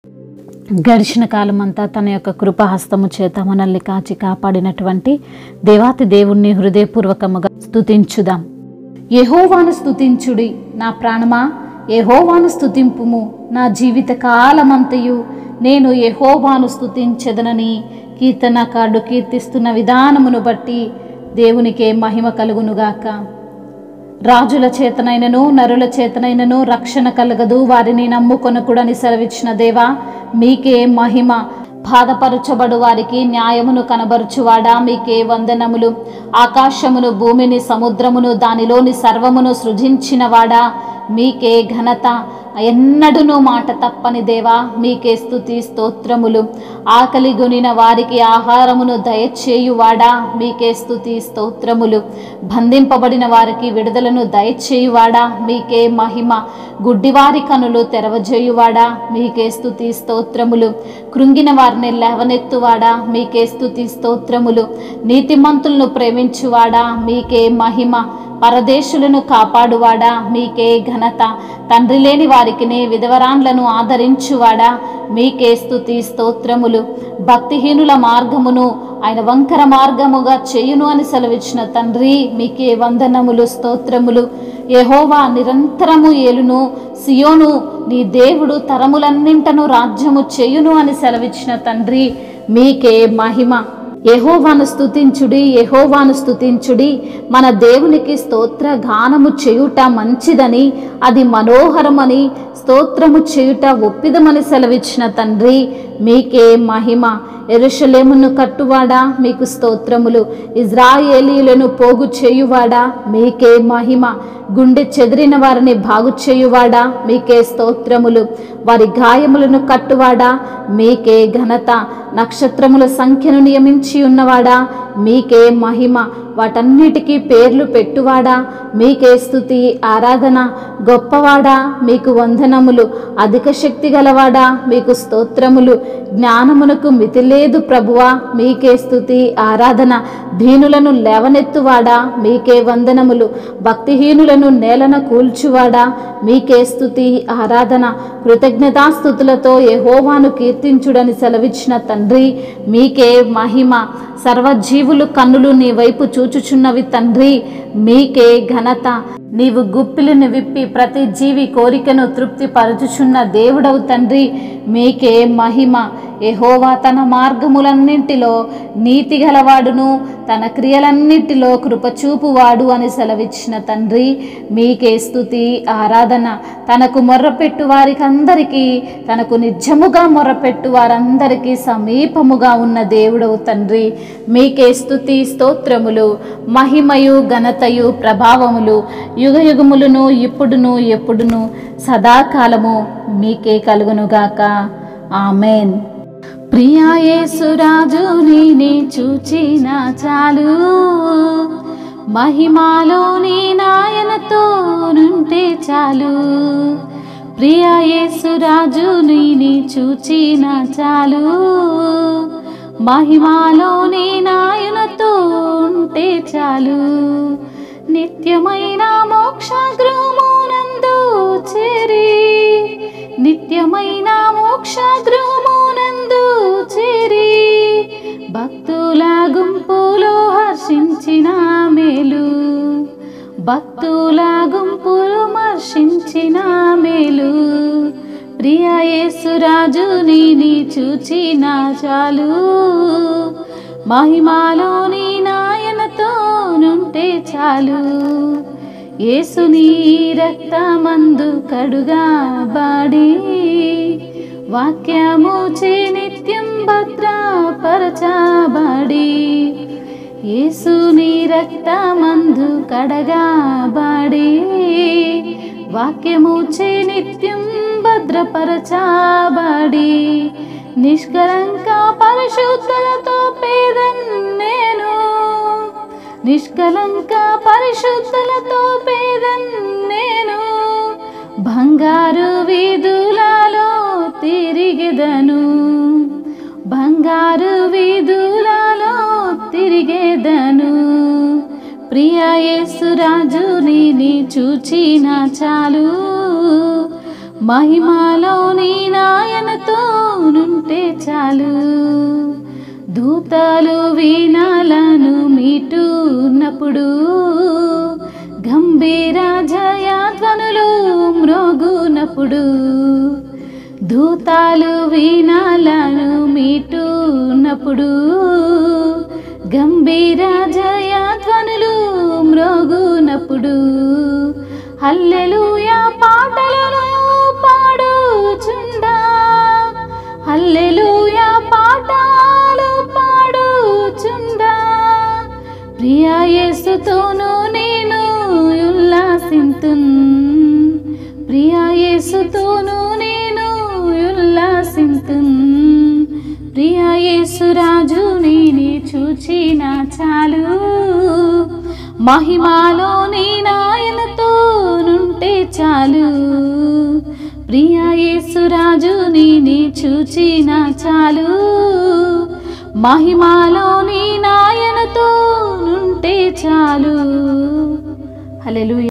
గడిచిన కాలమంతా తన యొక్క కృపహస్తము చేత మనల్ని కాచి కాపాడినటువంటి దేవాతి దేవుణ్ణి హృదయపూర్వకముగా స్తుతించుదాం యెహోవాను స్తుతించుడి నా ప్రాణమా యెహోవాను స్తుతింపుము నా జీవిత కాలమంతయు నేను యెహోవాను స్తుతించెదనని కీర్తనకారుడు కీర్తిస్తున్న విధానమును బట్టి దేవునికే మహిమ కలుగునుగాక రాజుల చేతనైనను నరుల చేతనైనను రక్షణ కలగదు వారిని నమ్ముకొనకుడని సెలవిచ్చిన దేవా మీకే మహిమ బాధపరచబడు వారికి న్యాయమును కనబరుచువాడా మీకే వందనములు ఆకాశమును భూమిని సముద్రమును దానిలోని సర్వమును సృజించినవాడా మీకే ఘనత ఎన్నడును మాట తప్పని దేవా మీకే స్తుతి స్తోత్రములు ఆకలి గొనిన వారికి ఆహారమును దయచేయువాడా మీకే స్తుతి స్తోత్రములు బంధింపబడిన వారికి విడుదలను దయచేయువాడా మీకే మహిమ గుడ్డివారి కనులు తెరవజేయువాడా మీకే స్తుతి స్తోత్రములు కృంగిన వారిని లేవనెత్తువాడా మీకే స్తుతి స్తోత్రములు నీతిమంతులను ప్రేమించువాడా మీకే మహిమ పరదేశులను కాపాడువాడా మీకే ఘనత తండ్రి లేని వారికి విధవరాండ్లను ఆదరించువాడా మీకే స్తుతి స్తోత్రములు భక్తిహీనుల మార్గమును ఆయన వంకర మార్గముగా చేయును అని సెలవిచ్చిన తండ్రి మీకే వందనములు స్తోత్రములు యెహోవా నిరంతరము ఏలును సియోను నీ దేవుడు తరములన్నింటను రాజ్యము చేయును అని సెలవిచ్చిన తండ్రి మీకే మహిమ యెహోవాను స్తుతించుడి యెహోవాను స్తుతించుడి మన దేవునికి స్తోత్ర గానము చేయుట మంచిదని అది మనోహరమని స్తోత్రము చేయుట ఒప్పిదమని సెలవిచ్చిన తండ్రి మీకే మహిమ ఎరుషలేమును కట్టువాడా మీకు స్తోత్రములు ఇజ్రాయేలీలను పోగు చేయువాడా మీకే మహిమ గుండె చెదిరిన వారిని బాగు చేయువాడా మీకే స్తోత్రములు వారి గాయములను కట్టువాడా మీకే ఘనత నక్షత్రముల సంఖ్యను నియమించి ఉన్నవాడా మీకే మహిమ వాటన్నిటికీ పేర్లు పెట్టువాడా మీకే స్థుతి ఆరాధన గొప్పవాడా మీకు వందనములు అధిక శక్తి గలవాడా మీకు స్తోత్రములు జ్ఞానమునకు మితి లేదు ప్రభువా మీకే స్థుతి ఆరాధన దీనులను లేవనెత్తువాడా మీకే వందనములు భక్తిహీనులను నేలన కూల్చువాడా మీకే స్థుతి ఆరాధన కృతజ్ఞతాస్థుతులతో యెహోవాను కీర్తించుడని సెలవిచ్చిన తండ్రి మీకే మహిమ సర్వజీవులు కన్నులు నీ వైపు చూచుచున్నవి తండ్రి మీకే ఘనత నీవు గుప్పిలిని విప్పి ప్రతి జీవి కోరికను తృప్తి పరచుచున్న దేవుడవు తండ్రి మీకే మహిమ యెహోవా తన మార్గములన్నింటిలో నీతి గలవాడును తన క్రియలన్నింటిలో కృపచూపువాడు అని సెలవిచ్చిన తండ్రి మీకే స్థుతి ఆరాధన తనకు మొర్రపెట్టు వారికందరికీ తనకు నిజముగా మొర్రపెట్టు వారందరికీ సమీపముగా ఉన్న దేవుడవు తండ్రి మీకే స్థుతి స్తోత్రములు మహిమయు ఘనతయు ప్రభావములు యుగ యుగములను ఇప్పుడును ఎప్పుడును సదాకాలము మీకే కలుగునుగాక ఆమెన్ ప్రియా యేసురాజు నీని చూచిన చాలు మహిమాలో నీ నాయనతో నుంటే చాలు ప్రియా యేసురాజు నీని చూచిన చాలు మహిమాలో నీ నాయనతో ఉంటే చాలు నిత్యమైన మోక్ష గృహమునందు చేరి నిత్యమైన మోక్ష గృహమునందు చేరి భక్తుల గుంపులో హర్షించిన మేలు భక్తుల గుంపులు మర్షించిన మేలు ప్రియ యేసురాజు నీని చూచిన చాలు మహిమాలో నీ నాయనతో నుంటే చాలు యేసుని రక్తమందు కడుగా బాడి వాక్యము చే నిత్యం భద్రపరచబడి యేసుని రక్తమందు కడగాబడి వాక్యము చే నిత్యం భద్రపరచబడి నిష్కలంక పరిశుద్ధులతో పేదన్ నేను నిష్కలంక పరిశుద్ధులతో పేదన్ నేను బంగారు వీధులలో తిరిగెదను బంగారు వీధులలో తిరిగేదను ప్రియ యేసురాజు నీని చూచిన చాలు మహిమాలో నీ నాయనతో చాలు దూతాలు వీణాలను మీటున్నప్పుడు గంభీర జయాధ్వనులు మ్రోగునప్పుడు దూతాలు వీణాలను మీటున్నప్పుడు గంభీర జయాధ్వనులు మ్రోగునప్పుడు హల్లెలూయా పాటలను పాడుచుండా హల్లెలూయా పాటలు పాడుచుండా ప్రియా యేసుతోను నేను ఉల్లాసింతున్ ప్రియా యేసుతోను నేను ఉల్లాసింతున్ ప్రియా యేసు రాజు నేనే చూచిన చాలు మహిమాలో నీ నాయనతో నుంటే చాలు ప్రియా యేసు రాజు నేనే చూచిన చాలు మహిమాలో నీ నాయనతో నుంటే చాలు హల్లెలూయా